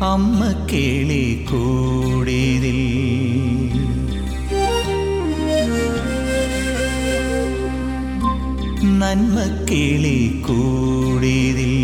അമ്മ കേളി കൂടിതിൽ നന്മ കിളി കൂടിതിൽ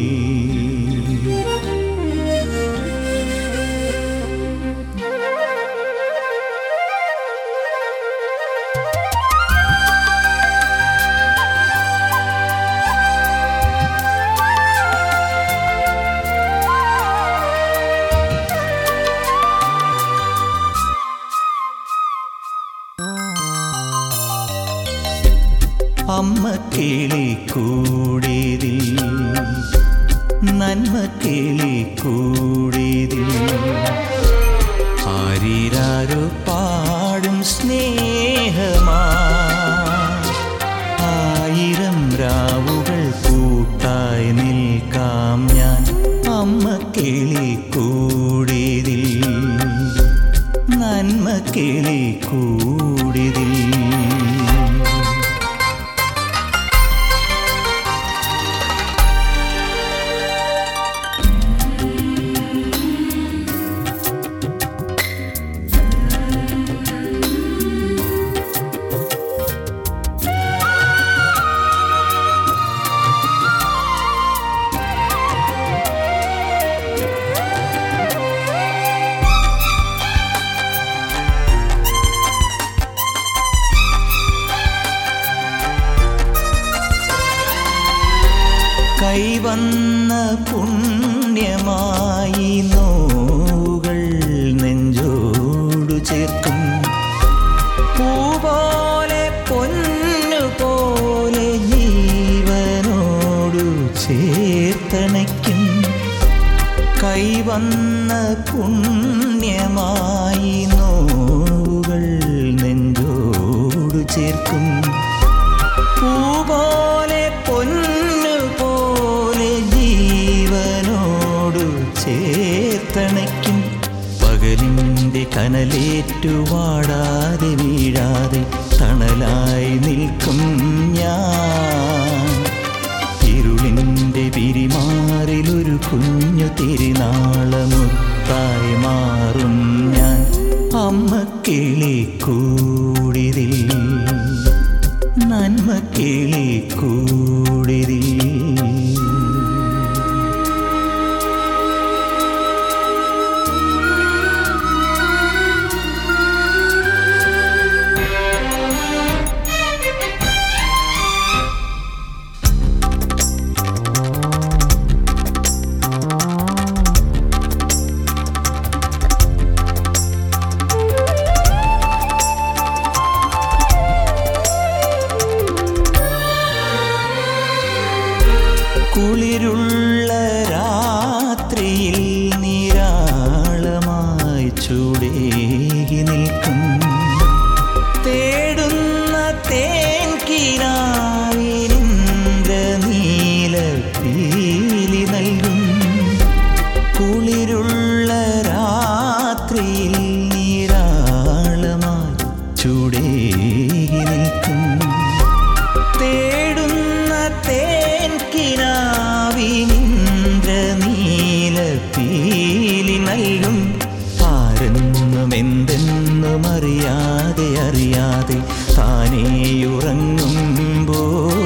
അമ്മ കിളി കൂടിതിൽ നന്മ കിളി കൂടിതിൽ ആരിരാരോ പാടും സ്നേഹമാ ആയിരം രാവുകൾ കൂട്ടായി നിൽക്കാം ഞാൻ അമ്മ കിളി കൂടിതിൽ നന്മ കിളി കൂടിതിൽ കൈവന്ന പുണ്യമായി നോവുകൾ നെഞ്ചോടു ചേർക്കും പൂപോലെ പൊന്നുപോലെ ജീവനോടു ചേർത്തണയ്ക്കും കൈവന്ന പുണ്യമായി നോവുകൾ നെഞ്ചോടു ചേർക്കും പൂപോലെ പൊന്നുപോലെ ജീവനോടു ചേർത്തണയ്ക്കും പകലിൻ്റെ കനലേറ്റു വാടാതെ വീഴാതെ തണലായി നിൽക്കും ഞാൻ ഇരുളിൻ്റെ പിരിമാറിലൊരു കുഞ്ഞു തിരുനാളമുത്തായി മാറും ഞാൻ അമ്മ കിളി കൂടിതിൽ നന്മ കിളി കൂടിതിൽ കുളിരുള്ള രാത്രിയിൽ നിരാളമായി ചൂടേകി നിൽക്കും തേടുന്ന തേൻകിനാവിനിന്ദ്ര നീല പീലി നൽകും കുളിരുള്ള രാത്രിയിൽ നിരാളമായി ചൂടേകി നിൽക്കും തേടുന്ന തേൻകിനാവിനിന്ദ്ര നീല പീലി നൽകും ആരെന്നും എന്തെന്നും അറിയാതെ അറിയാതെ താനേയുറങ്ങുമ്പോ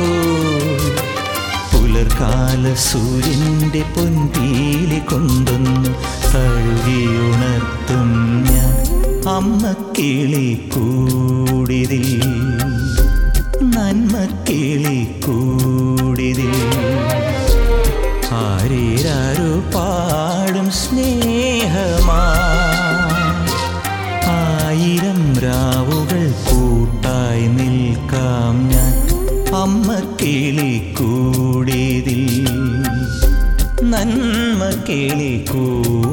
പുലർകാല സൂര്യന്റെ പൊൻപീലി കൊണ്ടൊന്നു തഴുകിയുണർത്തും ഞാൻ അമ്മ കിളി കൂടിതിൽ നന്മ കിളി കൂടിതിൽ ആരേരാരോ പാടും സ്നേഹമാ ആയിരം രാവുകൾ കൂട്ടായി നിൽക്കാം ഞാൻ അമ്മ കിളി കൂടിതിൽ നന്മ കിളി കൂടിതിൽ